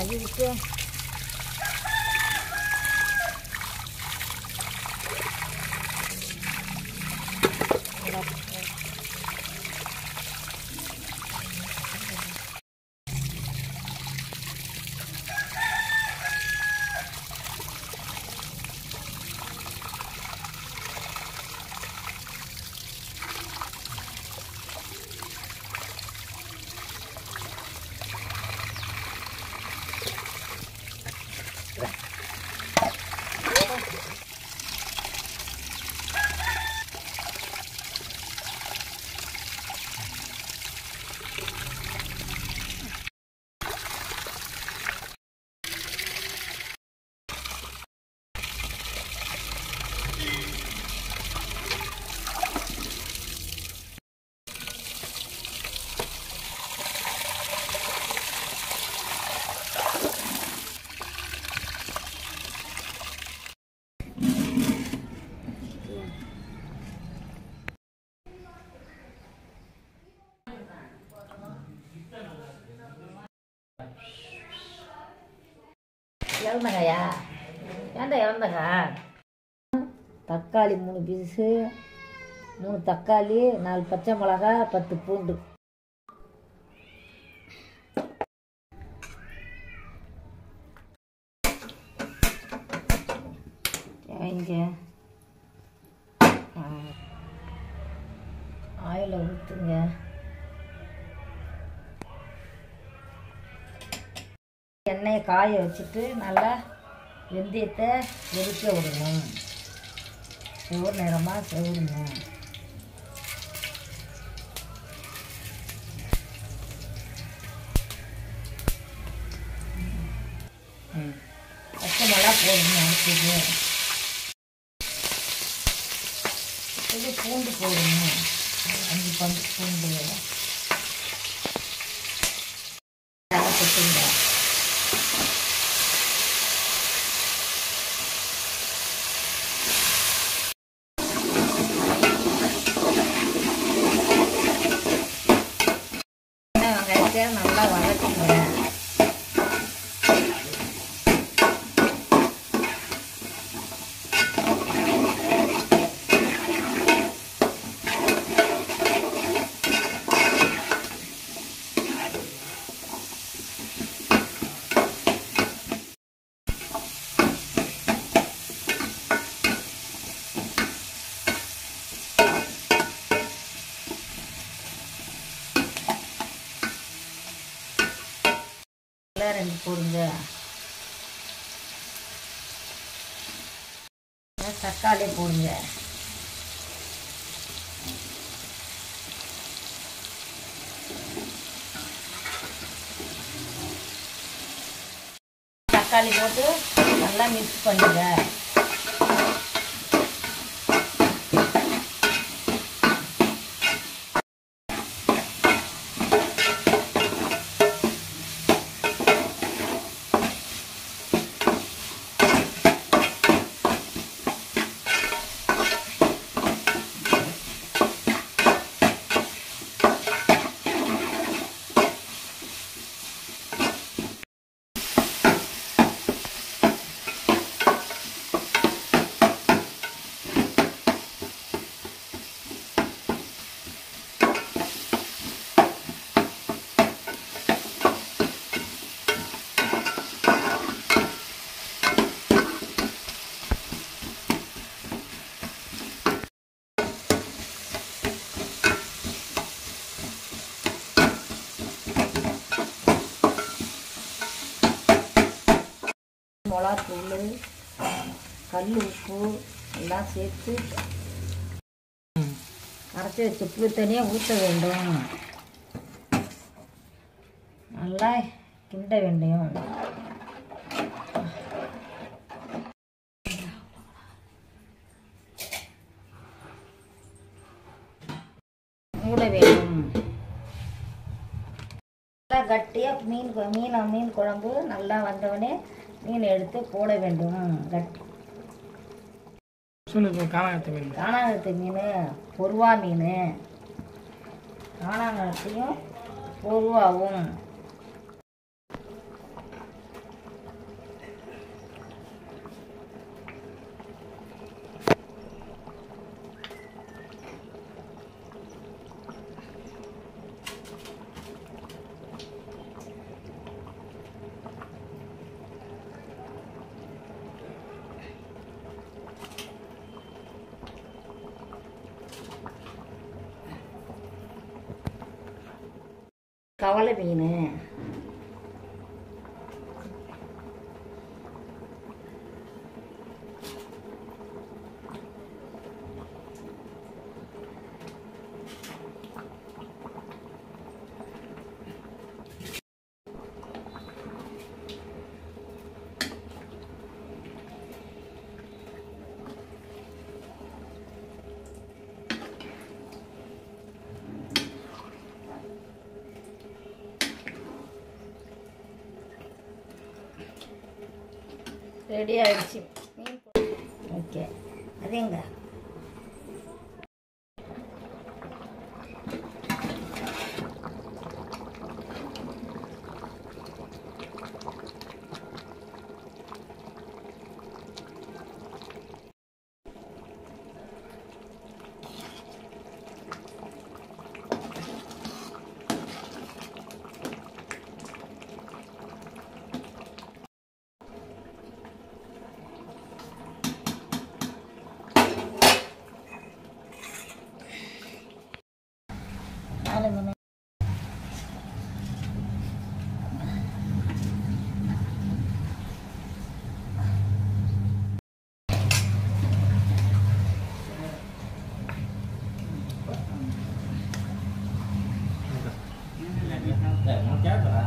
கழுவிட்டு இறந்தங்காயா ஏன்டா இறந்தங்க தக்காளி மூணு பீஸு மூணு தக்காளி நாலு பச்சை மிளகா பத்து பூண்டு இங்கே ஆயில ஊற்றுங்க எண்ணெயை காய வச்சுட்டு நல்லா வெந்தயத்தை எரிக்க விடணும் செவ்வறு நேரமாக செவருங்க பச்சை மிளகா போடணும் அடுத்தது இது பூண்டு போடணும் அஞ்சு பந்து பூண்டு நல்லா கொட்டுங்க சின்ன வெங்காயத்தை நல்லா வதக்குங்க எல்லாம் ரெண்டு போடுங்க அப்புறம் தக்காளி போடுங்க தக்காளி போட்டு நல்லா மிக்ஸ் பண்ணுங்க மிளகாத்தூள் கல் உப்பு எல்லாம் சேர்த்து கரைச்சி வச்ச புளி தனியாக ஊற்ற வேண்டும் நல்லா கிண்ட வேண்டும் மூட வேண்டும் நல்லா கட்டியாக மீன் கொ- மீன் மீன் குழம்பு நல்லா வந்தவொடனே மீன் எடுத்து போட வேண்டும் கட்டி சொல்லு இப்போ காணாங்கத்தை மீன் காணாங்கத்து மீன் பொருவா மீன் காணாங்கத்தையும் பொருவாவும் கவலை மீன் ரெடி ஆயிடுச்சு மீன் ஓகே அதேங்க நாலு மீன் để nó chết rồi